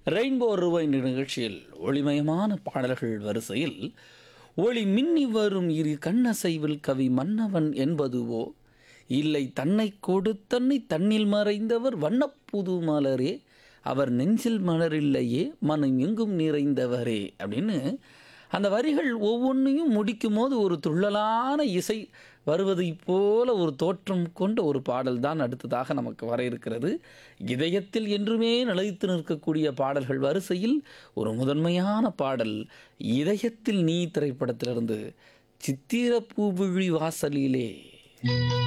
rainbow ரூபாய் நிகழ்ச்சியில் ஒளிமயமான பாடல்கள் வரிசையில் ஒளி மின்னி வரும் இரு கண்ணசைவில் கவி மன்னவன் என்பதுவோ இல்லை தன்னை கொடுத்தன்னை தன்னில் மறைந்தவர் வண்ணப்புது மலரே அவர் நெஞ்சில் மலரில்லையே மனம் எங்கும் நிறைந்தவரே அப்படின்னு அந்த வரிகள் ஒவ்வொன்றையும் முடிக்கும் போது ஒரு துள்ளலான இசை வருவதைப் போல ஒரு தோற்றம் கொண்ட ஒரு பாடல் தான் அடுத்ததாக நமக்கு வர இருக்கிறது இதயத்தில் என்றுமே நிலைத்து நிற்கக்கூடிய பாடல்கள் வரிசையில் ஒரு முதன்மையான பாடல் இதயத்தில் நீ திரைப்படத்திலிருந்து சித்திர பூவிழி வாசலிலே